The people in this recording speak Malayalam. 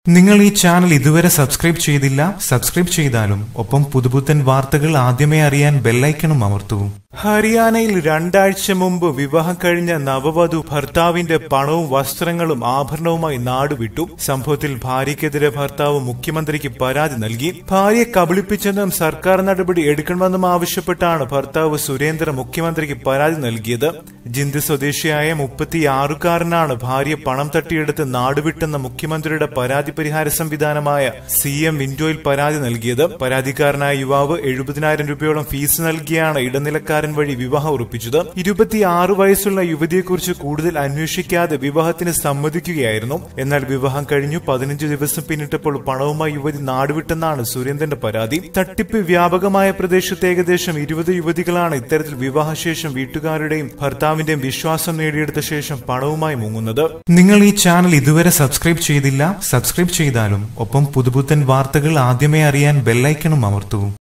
നിങ്ങൾ ഈ ചാനൽ ഇതുവരെ സബ്സ്ക്രൈബ് ചെയ്തില്ല സബ്സ്ക്രൈബ് ചെയ്താലും ഒപ്പം പുതുപുത്തൻ വാർത്തകൾ ആദ്യമേ അറിയാൻ ബെല്ലൈക്കണും അമർത്തൂ ഹരിയാനയിൽ രണ്ടാഴ്ച മുമ്പ് വിവാഹം കഴിഞ്ഞ നവവധു ഭർത്താവിന്റെ പണവും വസ്ത്രങ്ങളും ആഭരണവുമായി നാടുവിട്ടു സംഭവത്തിൽ ഭാര്യയ്ക്കെതിരെ ഭർത്താവ് മുഖ്യമന്ത്രിക്ക് പരാതി നൽകി ഭാര്യയെ കബളിപ്പിച്ചെന്നും സർക്കാർ നടപടി എടുക്കണമെന്നും ആവശ്യപ്പെട്ടാണ് ഭർത്താവ് സുരേന്ദ്ര മുഖ്യമന്ത്രിക്ക് പരാതി നൽകിയത് ജിന്ദ് സ്വദേശിയായ മുപ്പത്തിയാറുകാരനാണ് ഭാര്യ പണം തട്ടിയെടുത്ത് നാടുവിട്ടെന്ന മുഖ്യമന്ത്രിയുടെ പരാതി പരിഹാര സംവിധാനമായ സി എം വിൻഡോയിൽ പരാതി നൽകിയത് പരാതിക്കാരനായ യുവാവ് എഴുപതിനായിരം രൂപയോളം ഫീസ് നൽകിയാണ് ഇടനിലക്കാരൻ വഴി വിവാഹം ഉറപ്പിച്ചത് ഇരുപത്തിയാറ് വയസ്സുള്ള യുവതിയെക്കുറിച്ച് കൂടുതൽ അന്വേഷിക്കാതെ വിവാഹത്തിന് സമ്മതിക്കുകയായിരുന്നു എന്നാൽ വിവാഹം കഴിഞ്ഞു പതിനഞ്ച് ദിവസം പിന്നിട്ടപ്പോൾ പണവുമായി യുവതി നാടുവിട്ടെന്നാണ് സുരേന്ദ്രന്റെ പരാതി തട്ടിപ്പ് വ്യാപകമായ പ്രദേശത്ത് ഏകദേശം ഇരുപത് യുവതികളാണ് ഇത്തരത്തിൽ വിവാഹശേഷം വീട്ടുകാരുടെയും ഭർത്താവിന്റെയും വിശ്വാസം നേടിയെടുത്ത ശേഷം പണവുമായി മുങ്ങുന്നത് നിങ്ങൾ ഈ ചാനൽ ഇതുവരെ സബ്സ്ക്രൈബ് ചെയ്തില്ല സബ്സ്ക്രൈബ് ചെയ്താലും ഒപ്പം പുതുപുത്തൻ വാർത്തകൾ ആദ്യമേ അറിയാൻ ബെല്ലൈക്കണും അമർത്തൂ